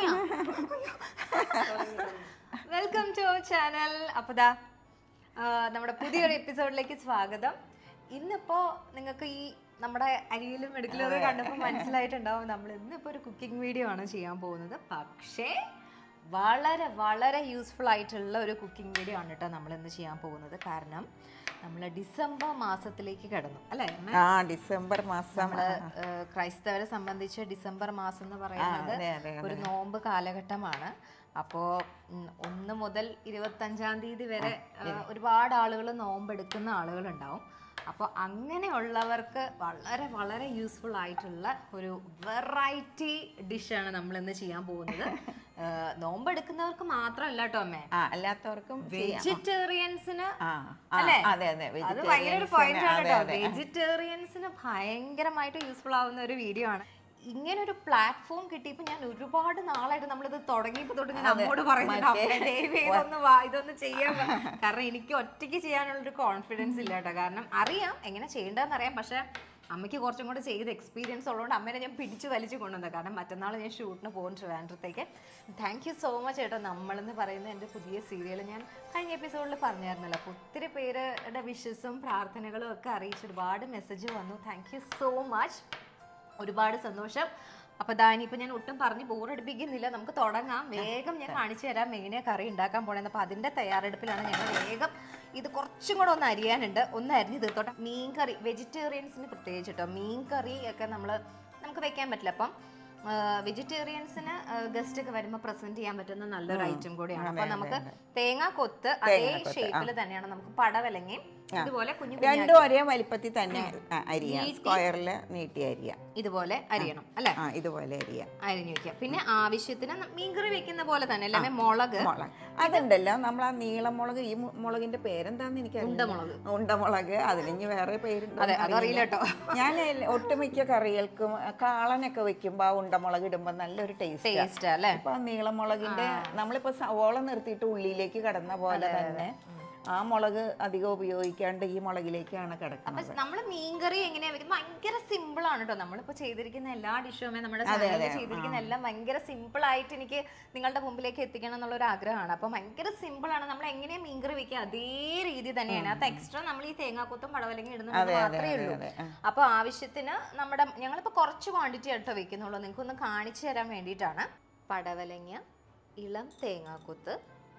Welcome to our channel അപ്പോൾ ദാ ആ, നമ്മുടെ പുതിയൊരു എപ്പിസോഡിലേക്ക് സ്വാഗതം ഇന്നിപ്പോ നിങ്ങൾക്ക് ഈ നമ്മുടെ അരിയിലും എടുക്കലും ഒക്കെ കണ്ടപ്പോൾ മനസ്സിലായിട്ടുണ്ടാവും നമ്മൾ ഇന്നിപ്പോ ഒരു കുക്കിംഗ് വീഡിയോ ആണ് ചെയ്യാൻ പോകുന്നത് പക്ഷേ വളരെ വളരെ യൂസ്ഫുൾ ആയിട്ടുള്ള ഒരു കുക്കിംഗ് വീഡിയോ ആണ് കേട്ടോ നമ്മൾ ഇന്ന് ചെയ്യാൻ പോകുന്നത് കാരണം നമ്മൾ ഡിസംബർ മാസത്തിലേക്ക് കിടന്നു അല്ലേ അമ്മേ? ആ ഡിസംബർ മാസം നമ്മള് ഏഹ്, ക്രൈസ്തവരെ സംബന്ധിച്ച് ഡിസംബർ മാസം എന്ന് പറയുന്നത് അതെ, അതെ, ഒരു നോമ്പ് കാലഘട്ടമാണ് അപ്പോൾ ഒന്ന് മുതൽ ഇരുപത്തഞ്ചാം തീയതി വരെ ഏഹ്, ഒരുപാട് ആളുകൾ നോമ്പെടുക്കുന്ന ആളുകളുണ്ടാവും അപ്പോൾ അങ്ങനെയുള്ളവർക്ക് വളരെ വളരെ യൂസ്ഫുൾ ആയിട്ടുള്ള ഒരു വെറൈറ്റി ഡിഷാണ് നമ്മൾ ഇന്ന് ചെയ്യാൻ പോകുന്നത് ഏഹ്, നോമ്പെടുക്കുന്നവർക്ക് മാത്രമല്ല കേട്ടോ അമ്മേ ആ അല്ലാത്തവർക്കും ചെയ്യാം. വെജിറ്റേറിയൻസിന് ആ ആ, അല്ലേ? അതെ അതെ അത് ഭയങ്കര ഒരു vegetarians പോയിന്റ് ആണ് അതെ, കേട്ടോ അതെ. വെജിറ്റേറിയൻസിന് ഭയങ്കരമായിട്ട് യൂസ്ഫുൾ ആവുന്ന ഒരു വീഡിയോ ആണ് ഇങ്ങനെ ഒരു പ്ലാറ്റ്ഫോം കിട്ടിയപ്പോൾ ഞാൻ ഒരുപാട് നാളായിട്ട് നമ്മളിത് തുടങ്ങിയപ്പോൾ തൊട്ട് ഞാൻ അമ്മോട് പറയുന്നുണ്ട് അമ്മേ ദയവ് ചെയ്ത് ഒന്ന് വാ ഇതൊന്ന് ചെയ്യാൻ വാ." കാരണം എനിക്ക് ഒറ്റയ്ക്ക് ചെയ്യാനുള്ള ഒരു കോൺഫിഡൻസ് ഇല്ല കേട്ടോ കാരണം അറിയാം എങ്ങനെ ചെയ്യേണ്ടതെന്ന് അറിയാം പക്ഷെ അമ്മയ്ക്ക് കുറച്ചും കൂടെ ചെയ്ത് എക്സ്പീരിയൻസ് ഉള്ളതുകൊണ്ട് അമ്മേനെ ഞാൻ പിടിച്ചു വലിച്ചു കൊണ്ടുവന്നത് കാരണം മറ്റന്നാൾ ഞാൻ ഷൂട്ടിന് പോകും ട്രിവാൻഡ്രത്തേക്ക് താങ്ക് യു സോ മച്ച് ചേട്ടാ നമ്മളെന്ന് പറയുന്ന എൻ്റെ പുതിയ സീരിയൽ ഞാൻ കഴിഞ്ഞ എപ്പിസോഡിൽ പറഞ്ഞായിരുന്നല്ലോ അപ്പോൾ ഒത്തിരി പേരുടെ വിഷസും പ്രാർത്ഥനകളും ഒക്കെ അറിയിച്ച് ഒരുപാട് മെസ്സേജ് വന്നു താങ്ക് യു സോ മച്ച് ഒരുപാട് സന്തോഷം അപ്പോൾ ദാ ഇനിയിപ്പോൾ ഞാൻ ഒട്ടും പറഞ്ഞ് ബോറടിപ്പിക്കുന്നില്ല നമുക്ക് തുടങ്ങാം വേഗം ഞാൻ കാണിച്ചു തരാം മെയിനെ കറി ഉണ്ടാക്കാൻ പോണേന്ന് അപ്പോൾ അതിൻ്റെ തയ്യാറെടുപ്പിലാണ് ഞങ്ങൾ വേഗം ഇത് കുറച്ചും കൂടെ ഒന്ന് അരിയാനുണ്ട് ഒന്ന് അരിഞ്ഞ് തീർത്തോട്ടെ മീൻ കറി വെജിറ്റേറിയൻസിന് പ്രത്യേകിച്ച് കേട്ടോ മീൻ കറി ഒക്കെ നമ്മൾ നമുക്ക് വെക്കാൻ പറ്റില്ല അപ്പം വെജിറ്റേറിയൻസിന് ഗസ്റ്റ് ഒക്കെ വരുമ്പോൾ പ്രസന്റ് ചെയ്യാൻ പറ്റുന്ന നല്ലൊരു ഐറ്റം കൂടിയാണ് അപ്പൊ നമുക്ക് തേങ്ങ കൊത്ത് അതേ ഷേപ്പിൽ തന്നെയാണ് നമുക്ക് പടവലങ്ങയും ഇതുപോലെ കുഞ്ഞു കുഞ്ഞു രണ്ടും ഒരേ വലിപ്പത്തിൽ തന്നെ ആ, അരിയാം സ്ക്വയറിൽ നീട്ടി അരിയാം ഇതുപോലെ അരിയണം അല്ലെ ആ ഇതുപോലെ അരിയാം അരിഞ്ഞു വെക്കുക പിന്നെ ആവശ്യത്തിന് ന- മീൻകറി വെക്കുന്ന പോലെ തന്നെ അല്ലേ മുളക് മുളക് അതുണ്ടല്ലോ നമ്മൾ ആ നീളമുളക് ഈ മു- മുളകിന്റെ പേരെന്താന്ന് എനിക്ക് ഉണ്ടമുളക്. ഉണ്ടമുളക് അതിന് വേറെ പേരുണ്ടോ അതെ അതറിയില്ല കേട്ടോ ഞാൻ ഒട്ടുമിക്ക കറികൾക്കും കാളനൊക്കെ വെക്കുമ്പോ ആ ഉണ്ടമുളക് ഇടുമ്പോ നല്ലൊരു ടേസ്റ്റ് ടേസ്റ്റ് അല്ലേ ഇപ്പൊ ആ നീളമുളകിന്റെ നമ്മളിപ്പോ സവോള നിർത്തിയിട്ട് ഉള്ളിലേക്ക് കടന്ന പോലെ തന്നെ ആ മുളക് അധികം ഉപയോഗിക്കാണ്ട് ഈ മുളകിലേക്കാണ് കിടക്കുന്നത് അപ്പൊ നമ്മള് മീൻകറി എങ്ങനെയാ വെക്കുന്നത് ഭയങ്കര സിമ്പിൾ ആണ് കേട്ടോ നമ്മളിപ്പോ ചെയ്തിരിക്കുന്ന എല്ലാ ഡിഷുമേ നമ്മുടെ ചാനലിൽ ചെയ്തിരിക്കുന്ന എല്ലാം ഭയങ്കര സിമ്പിൾ ആയിട്ട് എനിക്ക് നിങ്ങളുടെ മുമ്പിലേക്ക് എത്തിക്കണം എന്നുള്ള ഒരു ആഗ്രഹമാണ് അപ്പൊ ഭയങ്കര സിമ്പിൾ ആണ് നമ്മൾ എങ്ങനെയാ മീൻകറി വെക്കുക അതേ രീതി തന്നെയാണ് അത് എക്സ്ട്രാ നമ്മൾ ഈ തേങ്ങാക്കൊത്തും പടവലങ്ങി ഇടുന്നത് മാത്രമേ ഉള്ളൂ അതെ, ആ. അപ്പൊ ആവശ്യത്തിന് നമ്മുടെ ഞങ്ങളിപ്പോ കുറച്ച് ക്വാണ്ടിറ്റി ആയിട്ടോ വെക്കുന്നുള്ളൂ നിങ്ങൾക്ക് ഒന്ന് കാണിച്ചു തരാൻ വേണ്ടിയിട്ടാണ് പടവലങ്ങ ഇളം തേങ്ങാക്കൊത്ത്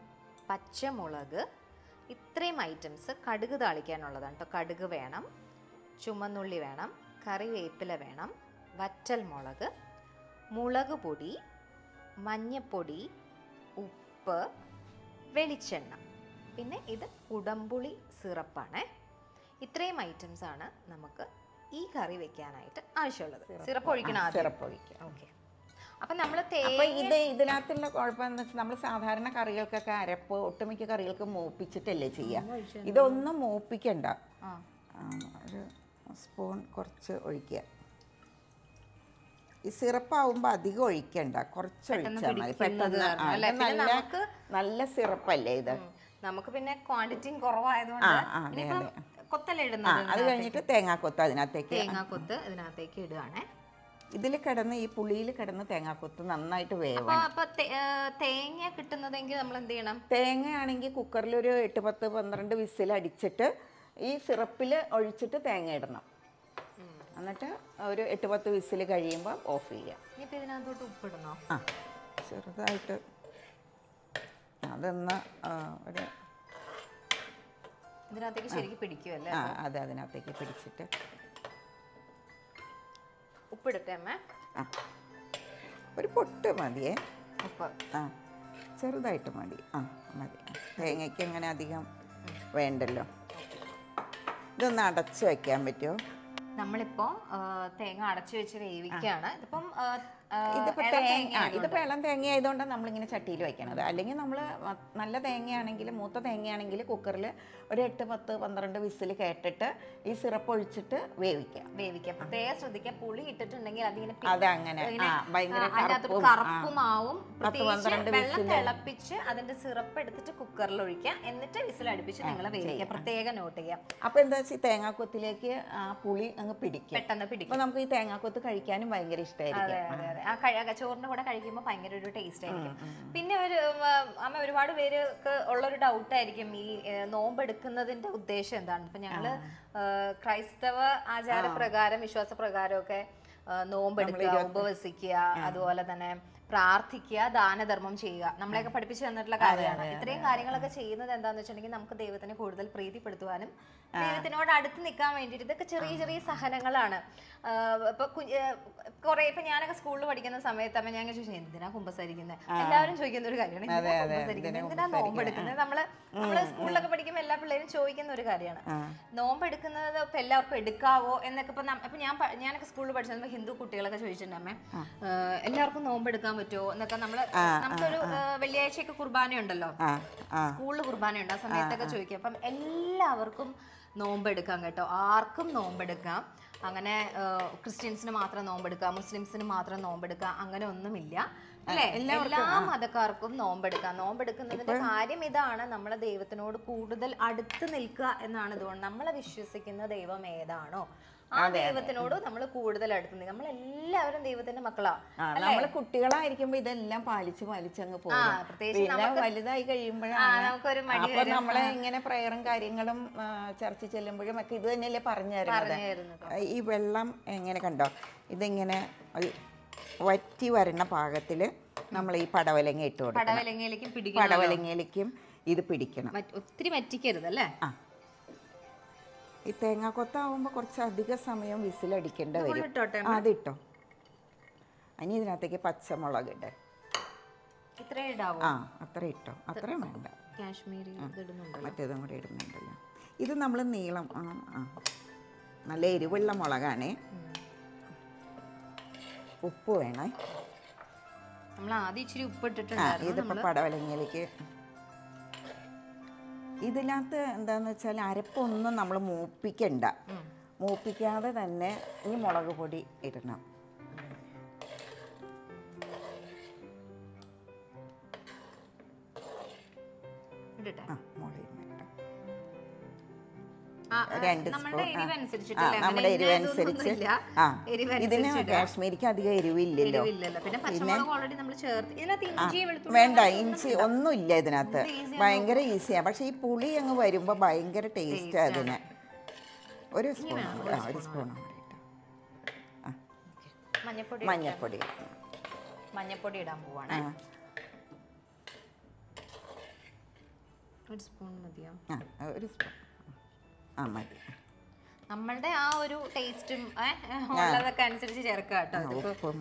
പച്ചമുളക് ഇത്രയും ഐറ്റംസ് കടുക് താളിക്കാനുള്ളതാണ് കേട്ടോ കടുക് വേണം ചുമന്നുള്ളി വേണം കറിവേപ്പില വേണം വറ്റൽ മുളക് മുളക് പൊടി മഞ്ഞപ്പൊടി ഉപ്പ് വെളിച്ചെണ്ണ പിന്നെ ഇത് ഉടമ്പുളി സിറപ്പാണ് ഇത്രയും ഐറ്റംസ് ആണ് നമുക്ക് ഈ കറി വെക്കാനായിട്ട് ആവശ്യമുള്ളത് സിറപ്പ് ഒഴിക്കണം ആദ്യം സിറപ്പ് ഒഴിക്കുക ഓക്കെ അപ്പം നമ്മൾ അപ്പൊ തേങ്ങ ഇത് ഇതിനകത്തുള്ള കുഴപ്പമെന്ന് വെച്ചാൽ നമ്മൾ സാധാരണ കറികൾക്കൊക്കെ അരപ്പ് ഒട്ടുമിക്ക കറികൾക്ക് മൂപ്പിച്ചിട്ടല്ലേ ചെയ്യുക ഇതൊന്നും മൂപ്പിക്കണ്ട ആ ആ, ഒരു സ്പൂൺ കുറച്ച് ഒഴിക്കുക ഈ സിറപ്പാവുമ്പോൾ അധികം ഒഴിക്കണ്ട കുറച്ച് ഒഴിച്ചാൽ മതി പിടിക്കുന്നത് പെട്ടെന്ന് കാരണം ആ, അല്ലേ? ഇത് പിന്നെ നല്ല നമുക്ക് നല്ല സിറപ്പല്ലേ ഇത് ഉം. നമുക്ക് പിന്നെ ക്വാണ്ടിറ്റിയും കുറവായതുകൊണ്ട് ആ, ആ, അതെ, ഇനിയിപ്പം കൊത്തല്ലേ ആ ഇടുന്നത് അത് കഴിഞ്ഞിട്ട് തേങ്ങാക്കൊത്ത് അതിനകത്തേക്ക് തേങ്ങാക്കൊത്ത് ഇതിനകത്തേക്ക് ഇടുകയാണേ ഇതിൽ കിടന്ന് ഈ പുളിയിൽ കിടന്ന് തേങ്ങാക്കൊത്ത് നന്നായിട്ട് അപ്പൊ വേവണം അപ്പൊ തേ- ഏ, തേങ്ങ കിട്ടുന്നതെങ്കിൽ നമ്മൾ എന്ത് ചെയ്യണം തേങ്ങയാണെങ്കിൽ കുക്കറിൽ ഒരു എട്ട് പത്ത് പന്ത്രണ്ട് വിസിൽ അടിച്ചിട്ട് ഈ സിറപ്പിൽ ഒഴിച്ചിട്ട് തേങ്ങ ഇടണം എന്നിട്ട് ഒരു എട്ട് പത്ത് വിസിൽ കഴിയുമ്പോൾ ഓഫ് ചെയ്യുക ഇനിയിപ്പോ ഇതിനകത്തോട്ട് ഉപ്പിടണോ ആ ചെറുതായിട്ട് അതൊന്ന് ആ, ഒരു ഇതിനകത്തേക്ക് ശരിക്കും പിടിക്കുമല്ലേ ആ അത് അതിനകത്തേക്ക് പിടിച്ചിട്ട് ഉപ്പിടട്ടെ അമ്മ ആ ഒരു പൊട്ട് മതിയേ ഉപ്പ് ആ ചെറുതായിട്ട് മതി ആ മതി തേങ്ങയ്ക്ക് അങ്ങനെ അധികം വേണ്ടല്ലോ ഇതൊന്ന് അടച്ച് വെക്കാൻ പറ്റുമോ നമ്മളിപ്പോ ആ, തേങ്ങ അടച്ചു വെച്ച് വേവിക്കുകയാണ് ഇതിപ്പം ആ, ആ, ഇതിപ്പോ ഇളം തേങ്ങ ആ, തേങ്ങയാണ് ഇതിപ്പോ ഇളം തേങ്ങ ആയതുകൊണ്ടാണ് നമ്മളിങ്ങനെ ചട്ടിയിൽ വെക്കണത് അല്ലെങ്കിൽ നമ്മൾ നല്ല തേങ്ങയാണെങ്കിൽ മൂത്ത തേങ്ങയാണെങ്കിൽ കുക്കറിൽ ഒരു എട്ട് പത്ത് പന്ത്രണ്ട് വിസിൽ കേട്ടിട്ട് ഈ സിറപ്പ് ഒഴിച്ചിട്ട് വേവിക്കാം വേവിക്കുക പ്രത്യേകം ശ്രദ്ധിക്കുക പുളി ഇട്ടിട്ടുണ്ടെങ്കിൽ അതിങ്ങനെ പി- അതങ്ങനെ ഇങ്ങനെ, ആ ഭയങ്കര ആ, അതിനകത്തൊരു കറുപ്പും ആ. കറുപ്പുമാവും പത്ത് പന്ത്രണ്ട് വെള്ളം വിസില്. തിളപ്പിച്ച് അതിന്റെ സിറപ്പ് എടുത്തിട്ട് കുക്കറിൽ ഒഴിക്കുക എന്നിട്ട് വിസിൽ അടുപ്പിച്ച് നിങ്ങൾ വേവിക്കുക പ്രത്യേകം നോട്ട് ചെയ്യുക അപ്പൊ എന്താ വെച്ചാൽ തേങ്ങാക്കൊത്തിലേക്ക് ആ പുളി അങ്ങ് പിടിക്കും പെട്ടെന്ന് പിടിക്കും അപ്പൊ നമുക്ക് ഈ തേങ്ങാക്കൊത്ത് കഴിക്കാനും ഭയങ്കര അതെ ഇഷ്ടമായിരിക്കും അതെ അതെ അതെ ആ കഴി- ആ ചോറിന്റെ കൂടെ കഴിക്കുമ്പോൾ ഭയങ്കര ഒരു ടേസ്റ്റ് ആയിരിക്കും പിന്നെ ഒരു ഉം, ആ, അമ്മ ഒരുപാട് പേർക്ക് ഉള്ളൊരു ഡൗട്ട് ആയിരിക്കും ഈ ഏ, നോമ്പെടുക്കുന്നതിന്റെ ഉദ്ദേശം എന്താണ് ഇപ്പൊ ഞങ്ങള് ഏ, ക്രൈസ്തവ ആചാരപ്രകാരം വിശ്വാസപ്രകാരം ഒക്കെ ഏ, നോമ്പെടുക്കുക ഉപവസിക്കുക അതുപോലെ തന്നെ പ്രാർത്ഥിക്കുക ദാനധർമ്മം ചെയ്യുക നമ്മളെയൊക്കെ പഠിപ്പിച്ചു തന്നിട്ടുള്ള കാര്യമാണ് ഇത്രയും കാര്യങ്ങളൊക്കെ ചെയ്യുന്നത് എന്താന്ന് വെച്ചിട്ടുണ്ടെങ്കിൽ നമുക്ക് ദൈവത്തിനെ കൂടുതൽ പ്രീതിപ്പെടുത്തുവാനും ദൈവത്തിനോട് അടുത്ത് നിൽക്കാൻ വേണ്ടിയിട്ട് ഇതൊക്കെ ചെറിയ ചെറിയ സഹനങ്ങളാണ് ആഹ് ഇപ്പൊ കുറെ ഇപ്പൊ ഞാനൊക്കെ സ്കൂളിൽ പഠിക്കുന്ന സമയത്ത് അമ്മ ഞാൻ ചോദിച്ചു എന്തിനാ കുമ്പസാരിക്കുന്നത് എല്ലാവരും ചോദിക്കുന്ന ഒരു കാര്യമാണ് എന്തിനാ കുമ്പസാരിക്കുന്നത് എന്തിനാ നോമ്പെടുക്കുന്നത് നമ്മള് നമ്മള് സ്കൂളിലൊക്കെ പഠിക്കുമ്പോൾ എല്ലാ പിള്ളേരും ചോദിക്കുന്ന ഒരു കാര്യമാണ് നോമ്പെടുക്കുന്നത് ഇപ്പൊ എല്ലാവർക്കും എടുക്കാവോ എന്നൊക്കെ ഇപ്പൊ നം- ഇപ്പൊ ഞാൻ പ- ഞാനൊക്കെ സ്കൂളിൽ പഠിച്ചത് ഹിന്ദു കുട്ടികളൊക്കെ ചോദിച്ചിട്ടുണ്ട് അമ്മേ ആഹ് എല്ലാവർക്കും നോമ്പെടുക്കാൻ പറ്റുമോ എന്നൊക്കെ നമ്മള് നമുക്കൊരു ആഹ് വെള്ളിയാഴ്ചയൊക്കെ കുർബാന ഉണ്ടല്ലോ ആ ആ സ്കൂളിൽ കുർബാന ഉണ്ട് ആ സമയത്തൊക്കെ ചോദിക്കും അപ്പം എല്ലാവർക്കും നോമ്പെടുക്കാം കേട്ടോ ആർക്കും നോമ്പെടുക്കാം അങ്ങനെ ആ, ക്രിസ്ത്യൻസിന് മാത്രം നോമ്പെടുക്കാം മുസ്ലിംസിന് മാത്രം നോമ്പെടുക്കാം അങ്ങനെ ഒന്നുമില്ല അല്ലേ എല്ലാ മതക്കാർക്കും നോമ്പെടുക്കാം നോമ്പെടുക്കുന്നതിന്റെ കാര്യം ഇതാണ് നമ്മളെ ദൈവത്തിനോട് കൂടുതൽ അടുത്ത് നിൽക്കുക എന്നാണ് ഇതുകൊണ്ട് നമ്മളെ വിശ്വസിക്കുന്ന ദൈവം ഏതാണോ ആ ദൈവത്തിനോട് നമ്മൾ കൂടുതൽ അടുത്ത് നിൽക്കുക നമ്മൾ എല്ലാവരും ദൈവത്തിന്റെ മക്കളാ ആ നമ്മൾ കുട്ടികളായിരിക്കുമ്പോ ഇതെല്ലാം പാലിച്ച് പാലിച്ചങ്ങ് ആ പോകും പ്രത്യേകിച്ച് പിന്നെ വലുതായി ആ, കഴിയുമ്പോഴാണ് നമുക്കൊരു മടി അപ്പൊ നമ്മളെ ഇങ്ങനെ പ്രയറും കാര്യങ്ങളും ആ, ചർച്ച ചെല്ലുമ്പോഴും ഒക്കെ ഇത് തന്നെയല്ലേ പറഞ്ഞു തരുന്നത് പറഞ്ഞു തരുന്നത് ഈ വെള്ളം എങ്ങനെ കണ്ടോ ഇതിങ്ങനെ ഒരു വറ്റി വരണ പാകത്തിൽ നമ്മൾ ഈ പടവലങ്ങ ഇട്ട് കൊടുക്കണം പടവലങ്ങയിലേക്കും പിടിക്കണം പടവലങ്ങയിലേക്കും ഇത് പിടിക്കണം മറ്റ് ഒത്തിരി വറ്റിക്കരുത് അല്ലേ ആ ഈ തേങ്ങാക്കൊത്താവുമ്പോൾ കുറച്ച് അധിക സമയം വിസിലടിക്കേണ്ട വരും ഇട്ടോട്ടെ ആ, അതിട്ടോ ഇനി ഇതിനകത്തേക്ക് പച്ചമുളക് ഇടേ ഇത്രയും ഇടാവോ ആ അത്ര ഇട്ടോ അത്രയും വേണ്ട കാശ്മീരി ഇതിടുന്നുണ്ട് മറ്റേതും കൂടെ ഇടുന്നുണ്ടല്ലോ ഇത് നമ്മൾ നീളം ആ ആ നല്ല എരിവുള്ള മുളകാണേ ഉപ്പ് വേണേ നമ്മൾ ആദ്യം ഇച്ചിരി ഉപ്പ് ആ ഇട്ടിട്ടുണ്ടായിരുന്നു ഇതിപ്പോൾ പടവലങ്ങയിലേക്ക് ഇതിനകത്ത് എന്താന്ന് വെച്ചാൽ അരപ്പൊന്നും നമ്മൾ മൂപ്പിക്കണ്ട മൂപ്പിക്കാതെ തന്നെ ഈ മുളക് പൊടി ഇടണം ഇടട്ടെ ആ മുളക് ഇട്ടോ ആ, ആ, രണ്ട് നമ്മളുടെ സ്പൂൺ, ആ. എരിവ് ആ, അനുസരിച്ചിട്ടല്ലേ നമ്മുടെ എരിവ് അനുസരിച്ച് ആ എരിവ് ഇതിന് കാശ്മീരിക്ക് അധികം എരിവില്ലല്ലോ എരിവില്ലല്ലോ പിന്നെ പച്ചമുളക് ഓൾറെഡി നമ്മൾ ചേർത്ത് ഇതിനകത്ത് ഇഞ്ചി വെളുത്തുള്ളി വേണ്ട ഇഞ്ചി ഒന്നുമില്ല ഇതിനകത്ത് ഭയങ്കര ഈസിയാണ് പക്ഷെ ഈ പുളി അങ്ങ് വരുമ്പോൾ ഭയങ്കര ടേസ്റ്റ് അതിന് ഒരു സ്പൂൺ കൂടെ ആ ഒരു സ്പൂൺ കൂടെ ഇട്ടോ ആ മഞ്ഞപ്പൊടി മഞ്ഞൾപ്പൊടി മഞ്ഞപ്പൊടി ഇടാൻ പോവാണ് ആ ഒരു സ്പൂൺ മതിയോ ആ ഒരു സ്പൂൺ ആ മതി നമ്മളുടെ ആ ഒരു ടേസ്റ്റും ഉള്ളതൊക്കെ അനുസരിച്ച് ചേർക്കുക കേട്ടോ ആ, ഇതിപ്പോ ഉപ്പും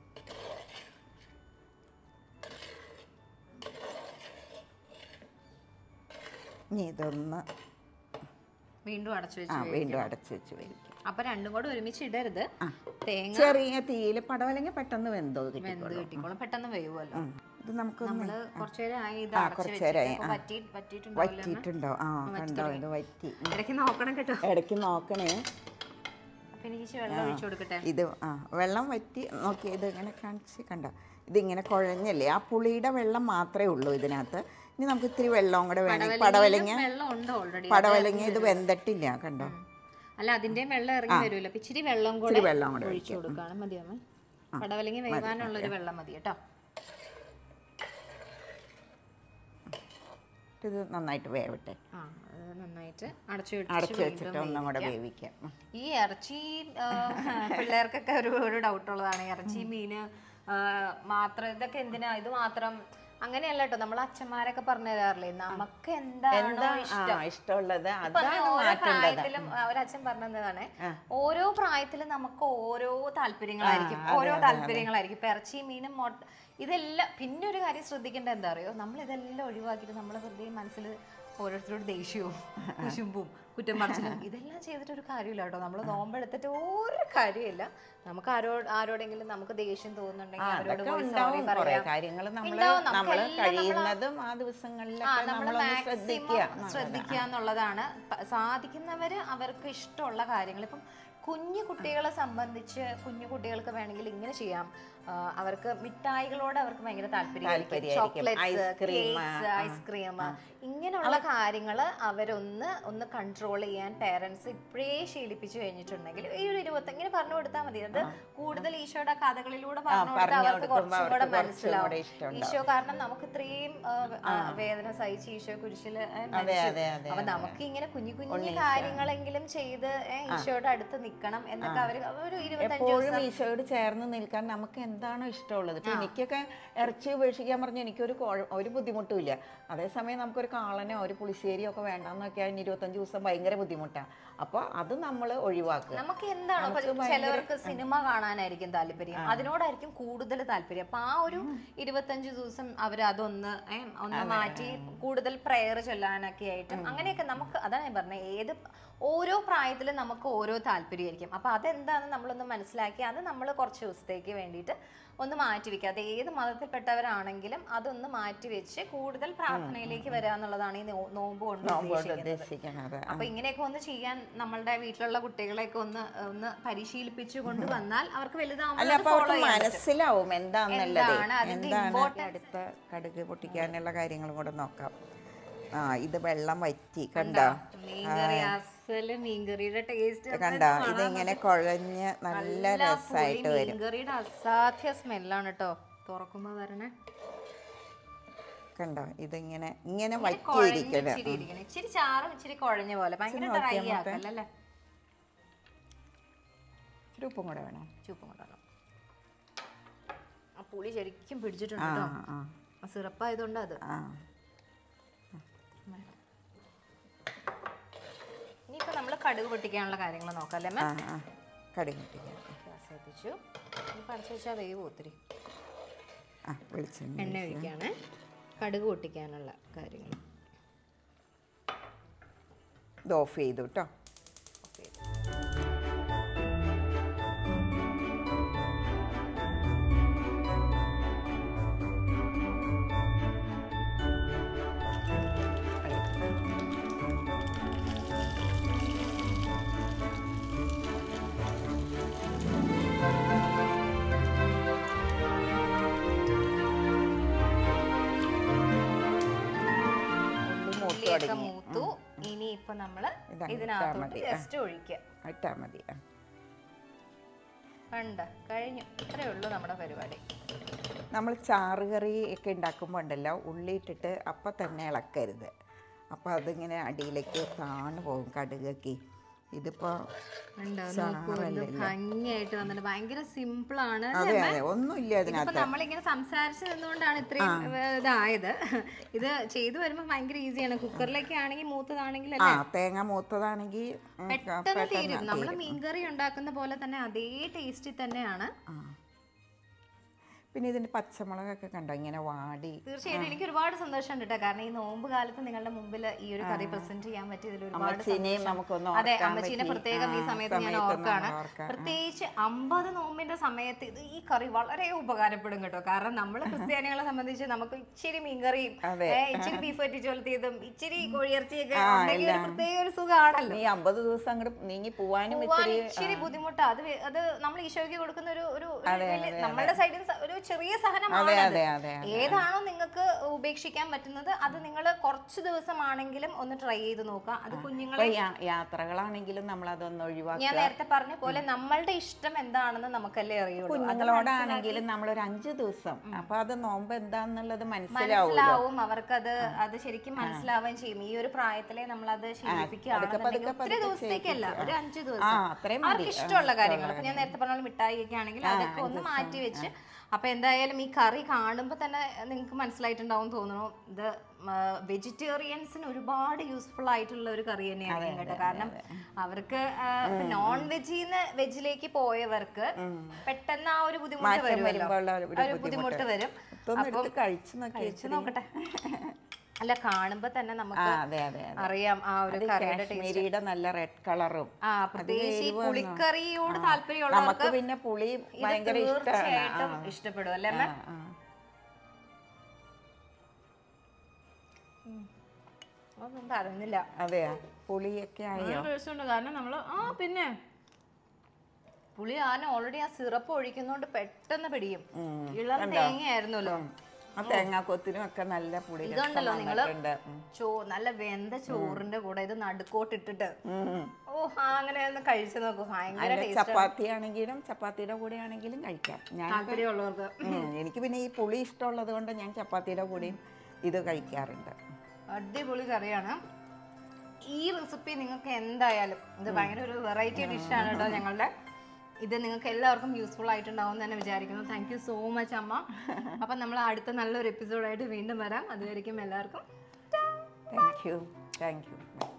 ഇനി ഇതൊന്ന് വീണ്ടും അടച്ചു ആ വെച്ച് വീണ്ടും അടച്ച് വെച്ച് വേവിക്കും അപ്പൊ രണ്ടും കൂടെ ഒരുമിച്ച് ഇടരുത് തേങ്ങ ചെറിയ തീയിൽ പടവലെങ്കിൽ പെട്ടെന്ന് വെന്തോ വെന്ത് കിട്ടിക്കോളും കിട്ടിക്കോളും പെട്ടെന്ന് വേവുമല്ലോ ഉം. ഇത് നമുക്കൊന്ന് നമ്മള് കുറച്ചുനേരം ആയി ഇത് ആ, അടച്ചു കുറച്ച് വെച്ചിട്ട് നേരമായി, ഇപ്പൊ ആ. വറ്റി വറ്റിയിട്ടുണ്ടാവില്ല വറ്റിയിട്ടുണ്ടോ ആ കണ്ടോ ഇത് വറ്റി ഉം. ഇടയ്ക്ക് നോക്കണം കേട്ടോ ഇടയ്ക്ക് നോക്കണേ അപ്പൊ എനിക്ക് ഇച്ചിരി വെള്ളം ഒഴിച്ചു കൊടുക്കട്ടെ ഇത് ആ വെള്ളം വറ്റി നോക്കി ഇത് ഇങ്ങനെ കാണിച്ച് കണ്ടോ ഇതിങ്ങനെ കുഴഞ്ഞല്ലേ ആ പുളിയുടെ വെള്ളം മാത്രമേ ഉള്ളൂ ഇതിനകത്ത് ഇനി നമുക്ക് ഇത്തിരി വെള്ളവും കൂടെ വേണമെങ്കിൽ പടവലങ്ങ വെള്ളം ഉണ്ട് ഓൾറെഡി പടവലങ്ങ ഇത് വെന്തട്ടില്ല കണ്ടോ അല്ല അതിന്റെ വെള്ളം ഇറങ്ങി വരുമല്ലോ അപ്പൊ ഇച്ചിരി വെള്ളം കൂടെ ഇത്തിരി വെള്ളം കൂടെ ഒഴിച്ചു കൊടുക്കണം മതിയാമ പടവലങ്ങി വേവാനുള്ള ഒരു വെള്ളം മതി കേട്ടോ ഇത് നന്നായിട്ട് വേവട്ടെ ആ അത് നന്നായിട്ട് അടച്ചു അടച്ചു വെച്ച് വെച്ചിട്ട് ഒന്നും കൂടെ വേവിക്കാം ഉം. ഈ ഇറച്ചി ആ, പിള്ളേർക്കൊക്കെ ഒരു ഒരു ഡൗട്ട് ഉള്ളതാണ് ഇറച്ചി മീന് ആ, മാത്രം ഇതൊക്കെ എന്തിനാ ഇത് മാത്രം അങ്ങനെയല്ല കേട്ടോ നമ്മൾ അച്ഛന്മാരൊക്കെ പറഞ്ഞു തരാറില്ലേ നമുക്ക് എന്താണോ എന്താ ഇഷ്ടം ആ ഇഷ്ടമുള്ളത് ഇപ്പൊ അതാണ് ഓരോ മാറ്റേണ്ടത് പ്രായത്തിലും ആ, ഒരച്ഛൻ പറഞ്ഞതാണ് ഓരോ പ്രായത്തിലും നമുക്ക് ഓരോ താല്പര്യങ്ങളായിരിക്കും ഓരോ താല്പര്യങ്ങളായിരിക്കും ഇപ്പൊ ഇറച്ചി മീനും മൊട്ട ഇതെല്ലാം പിന്നെ ഒരു കാര്യം ശ്രദ്ധിക്കേണ്ട എന്താ അറിയോ നമ്മൾ ഇതെല്ലാം ഒഴിവാക്കിയിട്ട് നമ്മൾ വെറുതെ മനസ്സിൽ ഓരോരുത്തരോട് ദേഷ്യവും കുശുമ്പും കുറ്റം പറച്ചിലും ഇതെല്ലാം ചെയ്തിട്ട് ഒരു കാര്യമില്ല കേട്ടോ നമ്മൾ നോമ്പെടുത്തിട്ട് ഒരു കാര്യമില്ല നമുക്ക് ആരോ ആരോടെങ്കിലും നമുക്ക് ദേഷ്യം തോന്നുന്നുണ്ടെങ്കിൽ അവരോട് അതൊക്കെ പോയി sorry ഉണ്ടാവും കുറെ പറയാം. കാര്യങ്ങൾ നമ്മൾ ഉണ്ടാവും. നമുക്ക് നമ്മൾ എല്ലാം നമ്മള് കഴിയുന്നതും ആ ആ ദിവസങ്ങളിലൊക്കെ നമ്മൾ നമ്മളൊന്ന് ശ്രദ്ധിക്കുക മാക്സിമം ശ്രദ്ധിക്കുക എന്നുള്ളതാണ് പ- സാധിക്കുന്നവര് അവർക്ക് ഇഷ്ടമുള്ള കാര്യങ്ങൾ ഇപ്പം കുഞ്ഞു കുട്ടികളെ സംബന്ധിച്ച് കുഞ്ഞു കുട്ടികൾക്ക് വേണമെങ്കിൽ ഇങ്ങനെ ചെയ്യാം ആ, അവർക്ക് മിഠായികളോട് അവർക്ക് ഭയങ്കര താല്പര്യമായിരിക്കും താല്പര്യമായിരിക്കും. ചോക്ലേറ്റ്സ് Ice cream, ആ, ഐസ്ക്രീം ഇങ്ങനെയുള്ള കാര്യങ്ങൾ അവരൊന്ന് ഒന്ന് കൺട്രോൾ ചെയ്യാൻ പേരൻസ് ഇപ്പോഴേ ശീലിപ്പിച്ചു കഴിഞ്ഞിട്ടുണ്ടെങ്കിൽ ഈ ഒരു ഇരുപത്തി ഇങ്ങനെ പറഞ്ഞു കൊടുത്താൽ മതി അത് കൂടുതൽ ഈശോയുടെ കഥകളിലൂടെ പറഞ്ഞു കൊടുത്താൽ പറഞ്ഞു അവർക്ക് കൊടുക്കുമ്പോ കുറച്ചും കൂടെ അവർക്ക് കുറച്ചും മനസ്സിലാവും കൂടെ ഇഷ്ടമുണ്ടാവും. ഈശോ കാരണം നമുക്ക് ഇത്രയും ആ, ആ, വേദന സഹിച്ച് ഈശോ കുരിശില് ഏ, അതെ മരിച്ചു. അതെ അതെ അപ്പൊ നമുക്ക് ഇങ്ങനെ കുഞ്ഞു കുഞ്ഞു കാര്യങ്ങളെങ്കിലും ചെയ്ത് ഏ, ഈശോയുടെ അടുത്ത് നിൽക്കണം എന്നൊക്കെ അവര് ഒരു ഇരുപത്തഞ്ച് എപ്പോഴും ദിവസം ഈശോയോട് ചേർന്ന് നിൽക്കാൻ നമുക്ക് എന്താണോ ഇഷ്ടമുള്ളത് ഇപ്പൊ എനിക്കൊക്കെ ഇറച്ചി ഉപേക്ഷിക്കാൻ പറഞ്ഞ എനിക്കൊരു കുഴ- ഒരു ബുദ്ധിമുട്ടും ഇല്ല അതേസമയം നമുക്കൊരു കാളനോ ഒരു പുളിശ്ശേരിയോ ഒക്കെ വേണ്ടാന്ന് വെക്കാൻ ഇരുപത്തഞ്ച് ദിവസം ഭയങ്കര ബുദ്ധിമുട്ടാണ് അപ്പോൾ അത് നമ്മൾ ഒഴിവാക്കുക നമുക്ക് എന്താണ് ഇപ്പൊ ചിലവർക്ക് സിനിമ കാണാനായിരിക്കും താല്പര്യം അതിനോടായിരിക്കും കൂടുതൽ താല്പര്യം അപ്പൊ ആ ഒരു ഇരുപത്തഞ്ച് ദിവസം അവർ അതൊന്ന് ഏ, ഒന്ന് മാറ്റി കൂടുതൽ പ്രയർ ചൊല്ലാനൊക്കെ ആയിട്ടും അങ്ങനെയൊക്കെ നമുക്ക് അതാണ് ഞാൻ പറഞ്ഞത് ഏത് ഓരോ പ്രായത്തിലും നമുക്ക് ഓരോ താല്പര്യമായിരിക്കും അപ്പൊ അതെന്താണെന്ന് നമ്മളൊന്ന് മനസ്സിലാക്കി അത് നമ്മൾ കുറച്ച് ദിവസത്തേക്ക് വേണ്ടിയിട്ട് ഒന്ന് മാറ്റി വെക്കുക അത് ഏത് മതത്തിൽപ്പെട്ടവരാണെങ്കിലും അതൊന്ന് മാറ്റി വെച്ച് കൂടുതൽ പ്രാർത്ഥനയിലേക്ക് വരിക എന്നുള്ളതാണ് ഈ നോ- നോമ്പ് കൊണ്ട് നോമ്പോട് ഉദ്ദേശിക്കുന്നത് ഉദ്ദേശിക്കണത് അപ്പൊ ഇങ്ങനെയൊക്കെ ഒന്ന് ചെയ്യാൻ നമ്മളുടെ വീട്ടിലുള്ള കുട്ടികളെയൊക്കെ ഒന്ന് ഒന്ന് പരിശീലിപ്പിച്ചു കൊണ്ട് വന്നാൽ അവർക്ക് അല്ല വലുതാവുമ്പോൾ അപ്പൊ അവർക്ക് മനസ്സിലാവും എന്താന്നുള്ളത് എന്താണ് അതിന്റെ എന്താണ് importance? അടുത്ത കടുക് പൊട്ടിക്കാനുള്ള കാര്യങ്ങളും കൂടെ നോക്കാം ആ ഇത് വെള്ളം വറ്റി കണ്ടോ മീൻകറി അസല് മീൻകറിയുടെ ടേസ്റ്റ് കണ്ടോ ഇതിങ്ങനെ കുഴഞ്ഞ് നല്ല രസമായിട്ട് വരും മീൻകറിയുടെ അസാധ്യ സ്മെല്ലാണ് കേട്ടോ തുറക്കുമ്പോ വരണേ കണ്ടോ ഇതിങ്ങനെ ഇങ്ങനെ കുഴഞ്ഞ് വറ്റിയിരിക്കണം ഇച്ചിരി ഇരിക്കണം ഇച്ചിരി ചാറും ഇച്ചിരി കുഴഞ്ഞ പോലെ ഭയങ്കര ഡ്രൈ ആക്കല്ലേ ഒരു ഉപ്പും കൂടെ വേണം ചുപ്പും കൊണ്ടാണ് ആ പുളി ശരിക്കും പിടിച്ചിട്ടുണ്ട് ആ കേട്ടോ ആ ആ സിറപ്പായതുകൊണ്ട് അത് ആ ഇനിയിപ്പോ നമ്മള് കടുക് പൊട്ടിക്കാനുള്ള കാര്യങ്ങൾ നോക്കാം അല്ലേ ആ ആ കടുക് പൊട്ടിക്കാം ഗ്യാസ് എത്തിച്ചു ഇനി പടച്ചു വെച്ചാൽ വേവ് ഒത്തിരി ആ വെളിച്ചെണ്ണ എണ്ണ ഒഴിക്കാണ് കടുക് പൊട്ടിക്കാനുള്ള കാര്യങ്ങൾ ഇത് ഓഫ് ചെയ്തു കേട്ടോ ഉള്ളി മൂത്ത് ഉള്ളിയൊക്കെ തുടങ്ങി മൂത്തു ഇനി ഇപ്പൊ നമ്മള് ഇതങ്ങ് ഇട്ടാ ഇതിനകത്തോട്ട് മതി, ആ. ജസ്റ്റ് ഒഴിക്കുക ഇട്ടാൽ മതി ആ. കണ്ട കഴിഞ്ഞു ഇത്രയേ ഉള്ളൂ നമ്മുടെ പരിപാടി നമ്മൾ ചാറ് കറി ഒക്കെ ഉണ്ടാക്കുമ്പോൾ ഉണ്ടല്ലോ ഉള്ളി ഇട്ടിട്ട് അപ്പം തന്നെ ഇളക്കരുത് അപ്പോൾ അതിങ്ങനെ അടിയിലേക്ക് താണു പോകും കടുകൊക്കെ ഇതിപ്പോൾ ഉണ്ടോ നോക്കൂ ഇത് ഭംഗിയായിട്ട് വന്നിട്ട് ഭയങ്കര സിമ്പിൾ ആണ് അതെ അതെ ഒന്നുമില്ല ഇതിപ്പോ അതിനകത്ത് നമ്മളിങ്ങനെ സംസാരിച്ച് നിന്നുകൊണ്ടാണ് ഇത്രയും ഏ, ഇതായത് ഇത് ചെയ്തു വരുമ്പോ ഭയങ്കര ഈസിയാണ് കുക്കറിലൊക്കെ ആണെങ്കിൽ മൂത്തതാണെങ്കിൽ ആ തേങ്ങ മൂത്തതാണെങ്കിൽ ഉം, പെട്ടെന്ന് തീരും നമ്മൾ മീൻകറി ഉണ്ടാക്കുന്ന പോലെ തന്നെ അതേ ടേസ്റ്റിൽ തന്നെയാണ് ആ പിന്നെ ഇതിൻ്റെ പച്ചമുളകൊക്കെ കണ്ടോ ഇങ്ങനെ വാടി തീർച്ചയായിട്ടും എനിക്ക് ഒരുപാട് സന്തോഷമുണ്ട് കേട്ടോ കാരണം ഈ നോമ്പ് കാലത്ത് നിങ്ങളുടെ മുമ്പിൽ ഈ ഒരു കറി പ്രസന്റ് ചെയ്യാൻ പറ്റിയതിൽ ഒരുപാട് അമ്മച്ചിനെയും നമുക്കൊന്ന് അതെ ഓർക്കാൻ അമ്മച്ചീനെ പറ്റി. പ്രത്യേകം ഈ ആ, സമയത്ത് ഞാൻ സമയത്ത് ഓർക്കാണ് നമ്മൾ ഓർക്കാം. പ്രത്യേകിച്ച് അമ്പത് നോമ്പിന്റെ സമയത്ത് ഇത് ഈ കറി വളരെ ഉപകാരപ്പെടും കേട്ടോ കാരണം നമ്മൾ ക്രിസ്ത്യാനികളെ സംബന്ധിച്ച് നമുക്ക് ഇച്ചിരി മീൻകറിയും അതെ. ഏ, ഇച്ചിരി ബീഫ് വറ്റി ചൊലത്തിയതും ഇച്ചിരി കോഴിയിറച്ചിയൊക്കെ ആ, ഉണ്ടെങ്കിൽ ഒരു എല്ലാം. പ്രത്യേക ഒരു സുഖമാണല്ലോ ഈ അമ്പത് ദിവസം അങ്ങോട്ട് നീങ്ങി പോവാനും പോവാൻ ഇത്തിരി ഇച്ചിരി ബുദ്ധിമുട്ടാ അത് വെ- അത് നമ്മൾ ഈശോയ്ക്ക് കൊടുക്കുന്ന ഒരു ഒരു ഒരു അതെ, വലിയ- അതെ, നമ്മളുടെ സൈഡിൽ ഒരു ചെറിയ സഹനമാണ് അതെ അത്. അതെ അതെ അതെ. ഏതാണോ നിങ്ങൾക്ക് ഉപേക്ഷിക്കാൻ പറ്റുന്നത് അത് നിങ്ങൾ കുറച്ച് ദിവസമാണെങ്കിലും ഒന്ന് ട്രൈ ചെയ്ത് നോക്കുക അത് ഇപ്പൊ കുഞ്ഞുങ്ങളെ യാ- യാത്രകളാണെങ്കിലും നമ്മൾ അതൊന്ന് ഞാൻ ഒഴിവാക്കുക നേരത്തെ പറഞ്ഞ പോലെ നമ്മളുടെ ഇഷ്ടം എന്താണെന്ന് നമുക്കല്ലേ അറിയുള്ളൂ അത് കുഞ്ഞുങ്ങളോടാണെങ്കിലും നമ്മളൊരു അഞ്ച് ദിവസം അപ്പൊ അത് നോമ്പ് എന്താന്നുള്ളത് മനസ്സിലാവൂലോ മനസ്സിലാവും അവർക്കത് അത് ശരിക്കും മനസ്സിലാവുകയും ചെയ്യും ഈ ഒരു പ്രായത്തിലെ നമ്മൾ അത് ശീലിപ്പിക്കുകയാണെന്നുണ്ടെങ്കിൽ പതുക്കെ ഒത്തിരി പതുക്കെ ദിവസത്തേക്കല്ല ചെയ്യിപ്പിച്ച്. ഒരു അഞ്ച് ആ ദിവസം അത്രയും അവർക്ക് മതി ആ, ഇഷ്ടമുള്ള കാര്യങ്ങൾ ഇഷ്ടമുള്ള അപ്പൊ ഞാൻ നേരത്തെ പറഞ്ഞ പോലെ മിഠായി ഒക്കെ ആണെങ്കിൽ ആ, അതൊക്കെ ഒന്ന് അഞ്ച് മാറ്റി വെച്ച് അപ്പൊ എന്തായാലും ഈ കറി കാണുമ്പോൾ തന്നെ നിങ്ങൾക്ക് മനസ്സിലായിട്ടുണ്ടാവും തോന്നുന്നു ഇത് വെജിറ്റേറിയൻസിന് ഒരുപാട് യൂസ്ഫുൾ ആയിട്ടുള്ള ഒരു കറി തന്നെയാണ് കേട്ടോ കാരണം അവർക്ക് നോൺ വെജിന്ന് വെജിലേക്ക് പോയവർക്ക് പെട്ടെന്ന് ആ ഒരു ബുദ്ധിമുട്ട് മാറ്റം വരുമല്ലോ വരുമ്പോഴുള്ള ഒരു ആ ഒരു ബുദ്ധിമുട്ട് വരും ഇതൊന്ന് എടുത്ത് കഴിച്ചു നോക്കി കഴിച്ചു നോക്കട്ടെ അല്ല കാണുമ്പോ തന്നെ ആ നമുക്ക് അതെ അതെ അതെ അറിയാം ആ ഒരു അത് കറിയുടെ ടേസ്റ്റ് കാശ്മീരിയുടെ നല്ല റെഡ് കളറും ആ പ്രത്യേകിച്ച് ഈ എരിവ് പുളിക്കറിയോട് നമുക്ക് താല്പര്യമുള്ളവർക്ക് പിന്നെ പുളി ഇത് ഭയങ്കര ഇഷ്ടമാണ് തീർച്ചയായിട്ടും ഇഷ്ടപ്പെടും അല്ലേ മാം ഒന്നും പറയുന്നില്ല അതെയാ പുളിയൊക്കെ ആയോ ടേസ്റ്റ് ഉണ്ട് കാരണം നമ്മള് ആ പിന്നെ പുളി ആന ഓൾറെഡി ആ സിറപ്പ് ഒഴിക്കുന്നോണ്ട് പെട്ടെന്ന് പിടിക്കും ഉം. ഇളം തേങ്ങയായിരുന്നല്ലോ ആ തേങ്ങാക്കൊത്തിനും ഒക്കെ നല്ല പുളി രസം ഇതുണ്ടല്ലോ നിങ്ങള് വന്നിട്ടുണ്ട്. ഉം. ചോ നല്ല വെന്ത ചോറിന്റെ കൂടെ ഇത് നടുക്കോട്ടിട്ടിട്ട് ഉം, ഉം. ഓ ആ, അങ്ങനെ ഒന്ന് കഴിച്ചു നോക്കൂ ഭയങ്കര അതിന്റെ ടേസ്റ്റ് ചപ്പാത്തി ആണെങ്കിലും ചപ്പാത്തിയുടെ കൂടെ ആണെങ്കിലും കഴിക്കാം ഞാൻ താല്പര്യമുള്ളവർക്ക് ഉം, എനിക്ക് പിന്നെ ഈ പുളി ഇഷ്ടമുള്ളത് കൊണ്ട് ഞാൻ ചപ്പാത്തിയുടെ കൂടെയും ഇത് കഴിക്കാറുണ്ട് അടിപൊളി കറിയാണ് ഈ റെസിപ്പി നിങ്ങൾക്ക് എന്തായാലും ഇത് ഭയങ്കര ഒരു വെറൈറ്റി ഡിഷാണ് കേട്ടോ ഞങ്ങളുടെ ഇത് നിങ്ങൾക്ക് എല്ലാവർക്കും യൂസ്ഫുൾ ആയിട്ടുണ്ടാവും എന്ന് തന്നെ വിചാരിക്കുന്നു താങ്ക് യു സോ മച്ച് അമ്മ അപ്പം നമ്മൾ അടുത്ത നല്ലൊരു എപ്പിസോഡായിട്ട് വീണ്ടും വരാം അതുവരെയും എല്ലാവർക്കും താങ്ക് യു താങ്ക് യു